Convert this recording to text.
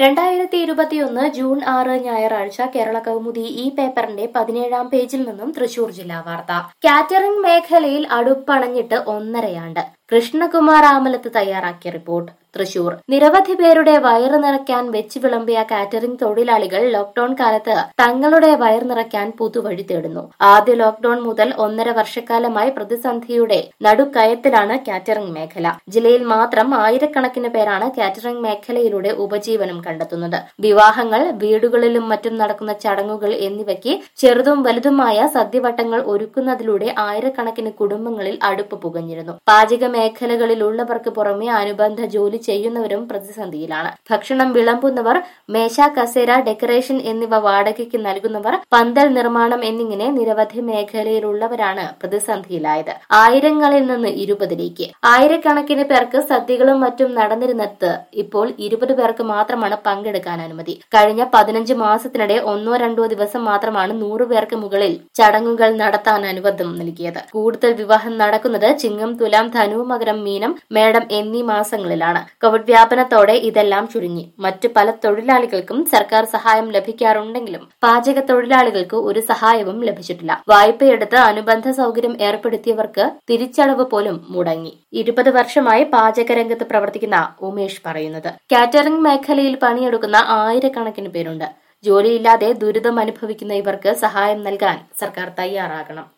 രണ്ടായിരത്തി ഇരുപത്തിയൊന്ന് ജൂൺ ആറ് ഞായറാഴ്ച കേരള കൗമുദി ഈ പേപ്പറിന്റെ പതിനേഴാം പേജിൽ നിന്നും തൃശൂർ ജില്ലാ വാർത്ത കാറ്ററിംഗ് മേഖലയിൽ അടുപ്പണഞ്ഞിട്ട് ഒന്നരയാണ്ട് കൃഷ്ണകുമാർ ആമലത്ത് തയ്യാറാക്കിയ റിപ്പോർട്ട് തൃശൂർ നിരവധി പേരുടെ വയറ് നിറയ്ക്കാൻ വെച്ച് വിളമ്പിയ കാറ്ററിംഗ് തൊഴിലാളികൾ ലോക്ഡൌൺ കാലത്ത് തങ്ങളുടെ വയർ നിറയ്ക്കാൻ പുതുവഴി തേടുന്നു ആദ്യ ലോക്ഡൌൺ മുതൽ ഒന്നര വർഷക്കാലമായി പ്രതിസന്ധിയുടെ നടുക്കയത്തിലാണ് കാറ്ററിംഗ് മേഖല ജില്ലയിൽ മാത്രം ആയിരക്കണക്കിന് പേരാണ് കാറ്ററിംഗ് മേഖലയിലൂടെ ഉപജീവനം കണ്ടെത്തുന്നത് വിവാഹങ്ങൾ വീടുകളിലും മറ്റും നടക്കുന്ന ചടങ്ങുകൾ എന്നിവയ്ക്ക് ചെറുതും വലുതുമായ സദ്യവട്ടങ്ങൾ ഒരുക്കുന്നതിലൂടെ ആയിരക്കണക്കിന് കുടുംബങ്ങളിൽ അടുപ്പ് പുകഞ്ഞിരുന്നു പാചക മേഖലകളിലുള്ളവർക്ക് പുറമെ അനുബന്ധ ജോലി ചെയ്യുന്നവരും പ്രതിസന്ധിയിലാണ് ഭക്ഷണം വിളമ്പുന്നവർ മേശ കസേര ഡെക്കറേഷൻ എന്നിവ വാടകയ്ക്ക് നൽകുന്നവർ പന്തൽ നിർമ്മാണം എന്നിങ്ങനെ നിരവധി മേഖലയിലുള്ളവരാണ് പ്രതിസന്ധിയിലായത് ആയിരങ്ങളിൽ നിന്ന് ഇരുപതിലേക്ക് ആയിരക്കണക്കിന് പേർക്ക് സദ്യകളും മറ്റും നടന്നിരുന്നിടത്ത് ഇപ്പോൾ ഇരുപത് പേർക്ക് മാത്രമാണ് പങ്കെടുക്കാൻ അനുമതി കഴിഞ്ഞ പതിനഞ്ച് മാസത്തിനിടെ ഒന്നോ രണ്ടോ ദിവസം മാത്രമാണ് നൂറു പേർക്ക് മുകളിൽ ചടങ്ങുകൾ നടത്താൻ അനുവാദം നൽകിയത് കൂടുതൽ വിവാഹം നടക്കുന്നത് ചിങ്ങം തുലാം ധനു മകരം മീനം മേടം എന്നീ മാസങ്ങളിലാണ് കോവിഡ് വ്യാപനത്തോടെ ഇതെല്ലാം ചുരുങ്ങി മറ്റു പല തൊഴിലാളികൾക്കും സർക്കാർ സഹായം ലഭിക്കാറുണ്ടെങ്കിലും പാചക തൊഴിലാളികൾക്ക് ഒരു സഹായവും ലഭിച്ചിട്ടില്ല വായ്പയെടുത്ത് അനുബന്ധ സൗകര്യം ഏർപ്പെടുത്തിയവർക്ക് തിരിച്ചടവ് പോലും മുടങ്ങി ഇരുപത് വർഷമായി പാചകരംഗത്ത് പ്രവർത്തിക്കുന്ന ഉമേഷ് പറയുന്നത് കാറ്ററിംഗ് മേഖലയിൽ പണിയെടുക്കുന്ന ആയിരക്കണക്കിന് പേരുണ്ട് ജോലിയില്ലാതെ ദുരിതം അനുഭവിക്കുന്ന ഇവർക്ക് സഹായം നൽകാൻ സർക്കാർ തയ്യാറാകണം